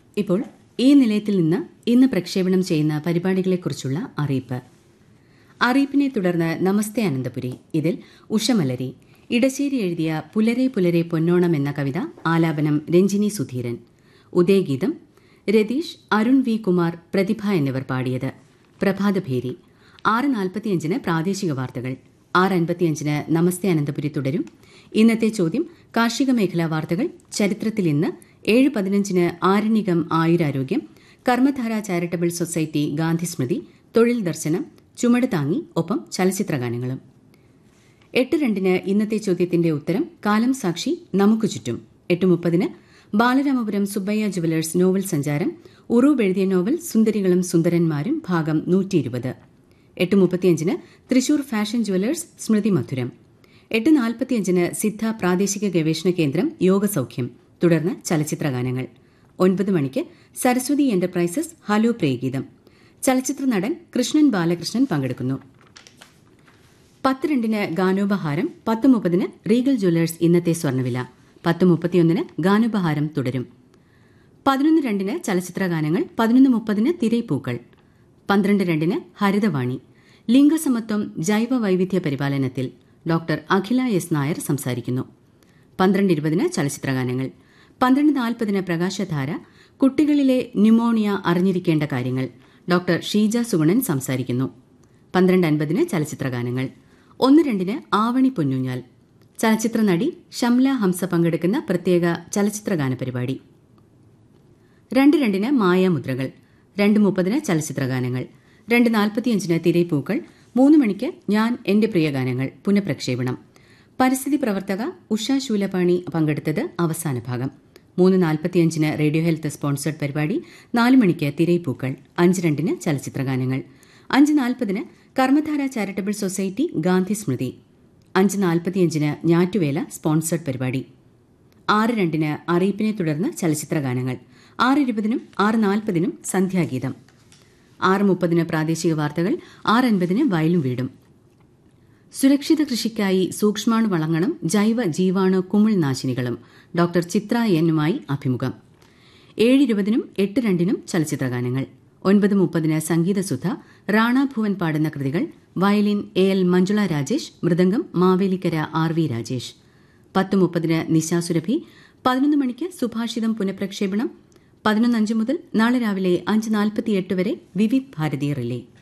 ഇപ്പോൾ ഈ നിലയത്തിൽ നിന്ന് ഇന്ന് പ്രക്ഷേപണം ചെയ്യുന്ന പരിപാടികളെക്കുറിച്ചുള്ള അറിയിപ്പ് അറിയിപ്പിനെ തുടർന്ന് നമസ്തേ അനന്തപുരി ഇതിൽ ഉഷമലരി ഇടശ്ശേരി എഴുതിയ പുലരെ പുലരെ പൊന്നോണം എന്ന കവിത ആലാപനം രഞ്ജിനി സുധീരൻ ഉദയഗീതം രതീഷ് അരുൺ വി കുമാർ പ്രതിഭ എന്നിവർ പാടിയത് പ്രഭാതഭേരി ആറ് നാൽപ്പത്തിയഞ്ചിന് പ്രാദേശിക വാർത്തകൾ ആറ് അൻപത്തിയഞ്ചിന് നമസ്തേ അനന്തപുരി തുടരും ഇന്നത്തെ ചോദ്യം കാർഷിക മേഖലാ വാർത്തകൾ ചരിത്രത്തിൽ ഇന്ന് ഏഴ് പതിനഞ്ചിന് ആരണ്യകം ആയുരാരോഗ്യം കർമ്മധാര ചാരിറ്റബിൾ സൊസൈറ്റി ഗാന്ധി സ്മൃതി തൊഴിൽ ദർശനം ചുമട് താങ്ങി ഒപ്പം ചലച്ചിത്രഗാനങ്ങളും എട്ട് രണ്ടിന് ഇന്നത്തെ ചോദ്യത്തിന്റെ ഉത്തരം കാലം സാക്ഷി നമുക്ക് ചുറ്റും എട്ട് മുപ്പതിന് ബാലരാമപുരം സുബ്ബയ്യ ജുവലേഴ്സ് നോവൽ സഞ്ചാരം ഉറൂബ് എഴുതിയ നോവൽ സുന്ദരികളും സുന്ദരന്മാരും ഭാഗം നൂറ്റി ഇരുപത് എട്ട് മുപ്പത്തിയഞ്ചിന് തൃശൂർ ഫാഷൻ ജുവലേഴ്സ് സ്മൃതി മധുരം എട്ട് നാൽപ്പത്തിയഞ്ചിന് സിദ്ധ പ്രാദേശിക ഗവേഷണ കേന്ദ്രം യോഗസൌഖ്യം തുടർന്ന് ചലച്ചിത്രഗാനങ്ങൾ ഒൻപത് മണിക്ക് സരസ്വതി എന്റർപ്രൈസസ് ഹലോ പ്രേഗീതം ചലച്ചിത്ര നടൻ കൃഷ്ണൻ ബാലകൃഷ്ണൻ പങ്കെടുക്കുന്നു പത്ത് രണ്ടിന് ഗാനോപഹാരം പത്ത് മുപ്പതിന് റീഗൽ ജ്വല്ലേഴ്സ് ഇന്നത്തെ സ്വർണ്ണവില പത്ത് മുപ്പത്തിയൊന്നിന് ഗാനോപഹാരം തുടരും പതിനൊന്ന് രണ്ടിന് ചലച്ചിത്ര ഗാനങ്ങൾ പതിനൊന്ന് മുപ്പതിന് തിരൈപ്പൂക്കൾ പന്ത്രണ്ട് രണ്ടിന് ഹരിതവാണി ലിംഗസമത്വം ജൈവ വൈവിധ്യ പരിപാലനത്തിൽ ഡോക്ടർ അഖില എസ് നായർ സംസാരിക്കുന്നു പന്ത്രണ്ട് ഇരുപതിന് ചലച്ചിത്ര ഗാനങ്ങൾ പന്ത്രണ്ട് നാൽപ്പതിന് പ്രകാശധാര കുട്ടികളിലെ ന്യൂമോണിയ അറിഞ്ഞിരിക്കേണ്ട കാര്യങ്ങൾ ഡോക്ടർ ഷീജ സുഗുണൻ സംസാരിക്കുന്നു പന്ത്രണ്ട് അൻപതിന് ചലച്ചിത്ര ഗാനങ്ങൾ ഒന്ന് രണ്ടിന് ആവണി പൊന്നുഞ്ഞാൽ ചലച്ചിത്ര നടി ഷംല ഹംസ പങ്കെടുക്കുന്ന പ്രത്യേക ചലച്ചിത്ര ഗാന പരിപാടി രണ്ട് രണ്ടിന് മായാമുദ്രകൾ രണ്ട് മുപ്പതിന് ചലച്ചിത്ര ഗാനങ്ങൾ രണ്ട് നാൽപ്പത്തിയഞ്ചിന് തിരൈപ്പൂക്കൾ മൂന്ന് മണിക്ക് ഞാൻ എന്റെ പ്രിയ ഗാനങ്ങൾ പുനഃപ്രക്ഷേപണം പരിസ്ഥിതി പ്രവർത്തക ഉഷ ശൂലപാണി പങ്കെടുത്തത് അവസാന ഭാഗം മൂന്ന് നാൽപ്പത്തിയഞ്ചിന് റേഡിയോ ഹെൽത്ത് സ്പോൺസേഡ് പരിപാടി നാല് മണിക്ക് തിരൈപ്പൂക്കൾ അഞ്ച് രണ്ടിന് ചലച്ചിത്ര ഗാനങ്ങൾ അഞ്ച് നാൽപ്പതിന് കർമ്മധാര ചാരിറ്റബിൾ സൊസൈറ്റി ഗാന്ധി സ്മൃതി അഞ്ച് നാൽപ്പത്തിയഞ്ചിന് ഞാറ്റുവേല സ്പോൺസേഡ് പരിപാടി ആറ് രണ്ടിന് അറിയിപ്പിനെ തുടർന്ന് ചലച്ചിത്ര ഗാനങ്ങൾ ആറ് ഇരുപതിനും ആറ് നാൽപ്പതിനും സന്ധ്യാഗീതം ആറ് മുപ്പതിന് പ്രാദേശിക വാർത്തകൾ ആറ് അൻപതിന് വയലും വീടും സുരക്ഷിത കൃഷിക്കായി സൂക്ഷ്മാണു വളങ്ങളും ജൈവ ജീവാണു കുമിൾ നാശിനികളും ഡോക്ടർ ചിത്ര എന്നുമായി അഭിമുഖം ഏഴ് ഇരുപതിനും എട്ട് രണ്ടിനും ചലച്ചിത്രഗാനങ്ങൾ ഒൻപത് മുപ്പതിന് സംഗീതസുധ റാണ ഭുവൻ പാടുന്ന കൃതികൾ violin A L Manjula Rajesh മൃദംഗം മാവേലിക്കര ആർ വി രാജേഷ് പത്ത് മുപ്പതിന് നിശാസുരഭി പതിനൊന്ന് മണിക്ക് സുഭാഷിതം പുനഃപ്രക്ഷേപണം പതിനൊന്ന് അഞ്ച് മുതൽ നാളെ രാവിലെ അഞ്ച് നാൽപ്പത്തിയെട്ട് വരെ വിവിധ് ഭാരതി റിലേ